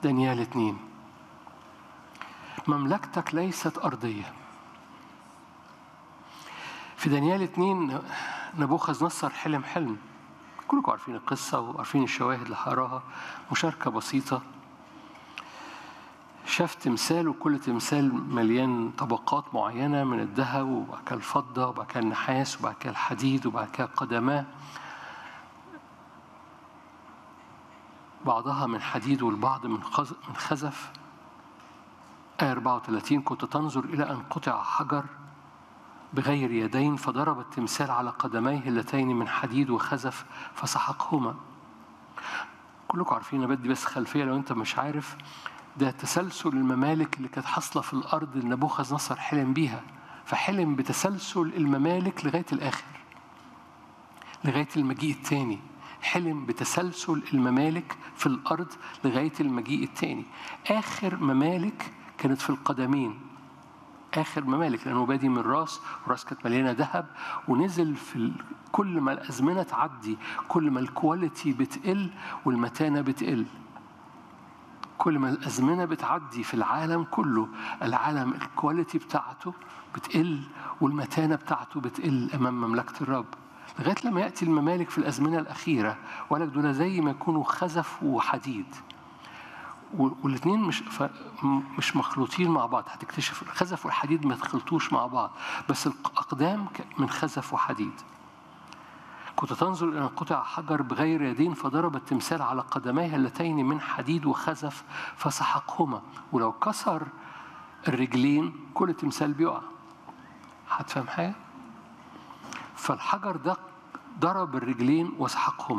دانيال اتنين مملكتك ليست أرضية في دانيال اتنين نبوخذ نصر حلم حلم كلكم عارفين القصة وعارفين الشواهد اللي هقراها مشاركة بسيطة شاف تمثال وكل تمثال مليان طبقات معينة من الذهب وبعد كده الفضة وبعد كده النحاس وبعد كده الحديد وبعد كده قدماه بعضها من حديد والبعض من خز- من خزف آية 34 كنت تنظر إلى أن قطع حجر بغير يدين فضرب التمثال على قدميه اللتين من حديد وخزف فسحقهما كلكم عارفين انا بدي بس خلفيه لو انت مش عارف ده تسلسل الممالك اللي كانت حاصله في الارض اللي نبوخذ نصر حلم بيها فحلم بتسلسل الممالك لغايه الاخر لغايه المجيء الثاني حلم بتسلسل الممالك في الارض لغايه المجيء الثاني اخر ممالك كانت في القدمين اخر ممالك لانه بادي من راس وراس كانت مليانه ذهب ونزل في ال... كل ما الازمنه تعدي كل ما الكواليتي بتقل والمتانه بتقل كل ما الازمنه بتعدي في العالم كله العالم الكواليتي بتاعته بتقل والمتانه بتاعته بتقل امام مملكه الرب لغايه لما ياتي الممالك في الازمنه الاخيره ولك دول زي ما يكونوا خزف وحديد والاثنين مش ف... م- مش مخلوطين مع بعض هتكتشف الخزف والحديد ما يتخلطوش مع بعض بس الأقدام ك- من خزف وحديد كنت تنظر إلى قطع حجر بغير يدين فضرب التمثال على قدميه اللتين من حديد وخزف فسحقهما ولو كسر الرجلين كل تمثال بيقع هتفهم حاجة؟ فالحجر ده ضرب الرجلين وسحقهما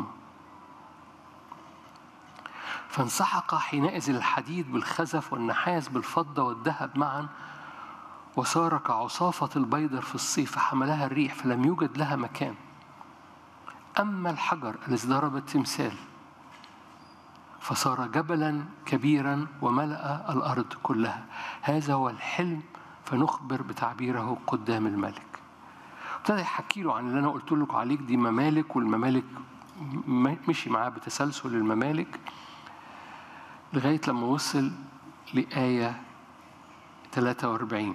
فانسحق حينئذ الحديد بالخزف والنحاس بالفضة والذهب معا وصار كعصافة البيضر في الصيف فحملها الريح فلم يوجد لها مكان أما الحجر الذي ضرب التمثال فصار جبلا كبيرا وملأ الأرض كلها هذا هو الحلم فنخبر بتعبيره قدام الملك ابتدى يحكي له عن اللي أنا قلت لكم عليك دي ممالك والممالك م- مشي معاه بتسلسل الممالك لغاية لما وصل لآية 43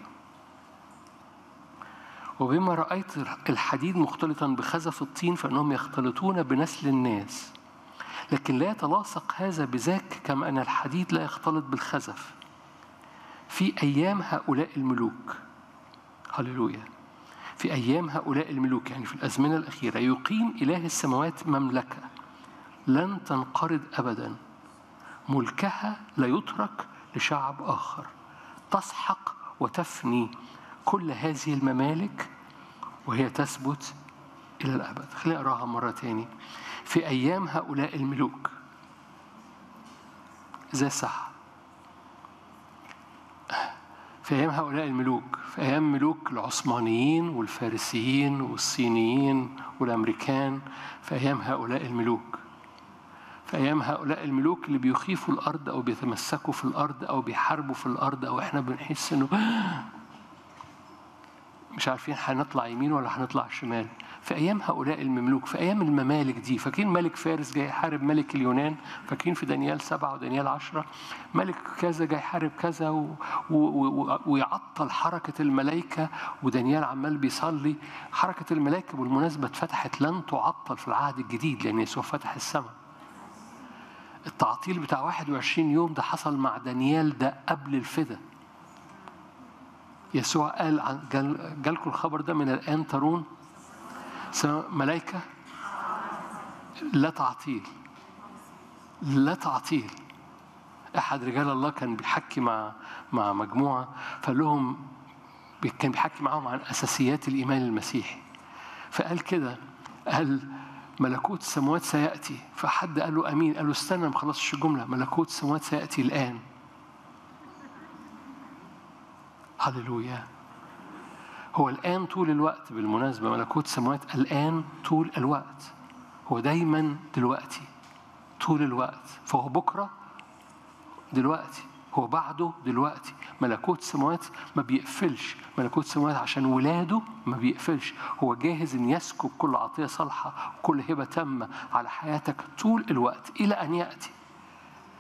وبما رأيت الحديد مختلطا بخزف الطين فإنهم يختلطون بنسل الناس لكن لا يتلاصق هذا بذاك كما أن الحديد لا يختلط بالخزف في أيام هؤلاء الملوك هللويا في أيام هؤلاء الملوك يعني في الأزمنة الأخيرة يقيم إله السماوات مملكة لن تنقرض أبداً ملكها لا يترك لشعب آخر تسحق وتفني كل هذه الممالك وهي تثبت إلى الأبد خليني أقراها مرة تاني في أيام هؤلاء الملوك زي صح في أيام هؤلاء الملوك في أيام ملوك العثمانيين والفارسيين والصينيين والأمريكان في أيام هؤلاء الملوك في أيام هؤلاء الملوك اللي بيخيفوا الأرض أو بيتمسكوا في الأرض أو بيحاربوا في الأرض أو إحنا بنحس إنه مش عارفين هنطلع يمين ولا هنطلع شمال في أيام هؤلاء المملوك في أيام الممالك دي فاكرين ملك فارس جاي يحارب ملك اليونان فاكرين في دانيال سبعة ودانيال عشرة ملك كذا جاي يحارب كذا و... و... و... ويعطل حركة الملائكة ودانيال عمال بيصلي حركة الملائكة بالمناسبة اتفتحت لن تعطل في العهد الجديد لأن يسوع فتح السماء التعطيل بتاع 21 يوم ده حصل مع دانيال ده قبل الفدا يسوع قال عن جال جالكم الخبر ده من الآن ترون سماء ملائكة لا تعطيل لا تعطيل أحد رجال الله كان بيحكي مع مع مجموعة فقال لهم كان بيحكي معاهم عن أساسيات الإيمان المسيحي فقال كده قال ملكوت السماوات سيأتي فحد قال له أمين قال له استنى ما خلصش الجملة ملكوت السماوات سيأتي الآن هللويا هو الآن طول الوقت بالمناسبة ملكوت السماوات الآن طول الوقت هو دايما دلوقتي طول الوقت فهو بكرة دلوقتي هو بعده دلوقتي ملكوت السماوات ما بيقفلش ملكوت السماوات عشان ولاده ما بيقفلش هو جاهز ان يسكب كل عطيه صالحه وكل هبه تامه على حياتك طول الوقت الى ان ياتي